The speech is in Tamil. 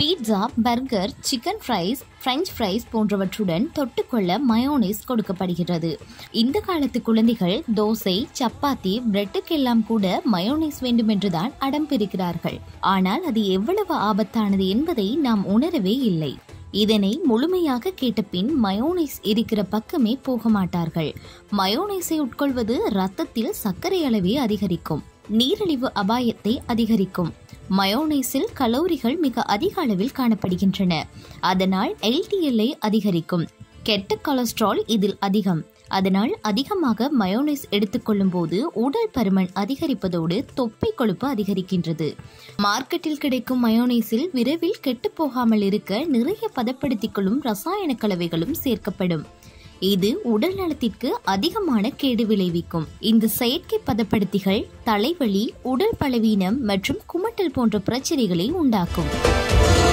pizza burger chicken fries French fries போன்றவற்றுடன் தொட்டுக்கொள்ள மயோனைஸ் கொடுக்கப்படுகிறது இந்த காலத்து குழந்தைகள் தோசை சப்பாத்தி பிரெட்டுக்கெல்லாம் கூட மயோனைஸ் வேண்டுமென்றுதான் அடம் பிரிக்கிறார்கள் ஆனால் அது எவ்வளவு ஆபத்தானது என்பதை நாம் உணரவே இல்லை இதனை முழுமையாக கேட்ட பின் மயோனைஸ் இருக்கிற பக்கமே போக மாட்டார்கள் மயோனைஸை உட்கொள்வது ரத்தத்தில் சர்க்கரை அளவை அதிகரிக்கும் நீரிழிவு அபாயத்தை அதிகரிக்கும் மயோனைஸில் கலோரிகள் மிக அதிக அளவில் காணப்படுகின்றன அதனால் எல்டிஎல்ஐ அதிகரிக்கும் கெட்ட கொலஸ்ட்ரால் இதில் அதிகம் அதனால் அதிகமாக மயோனைஸ் எடுத்துக்கொள்ளும் போது உடல் பருமன் அதிகரிப்பதோடு தொப்பை கொழுப்பு அதிகரிக்கின்றது மார்க்கெட்டில் கிடைக்கும் மயோனைஸில் விரைவில் கெட்டு போகாமல் இருக்க நிறைய பதப்படுத்திக் கொள்ளும் ரசாயன கலவைகளும் சேர்க்கப்படும் இது உடல் நலத்திற்கு அதிகமான கேடு விளைவிக்கும் இந்த செயற்கை பதப்படுத்திகள் தலைவலி உடல் பலவீனம் மற்றும் குமட்டல் போன்ற பிரச்சனைகளை உண்டாக்கும்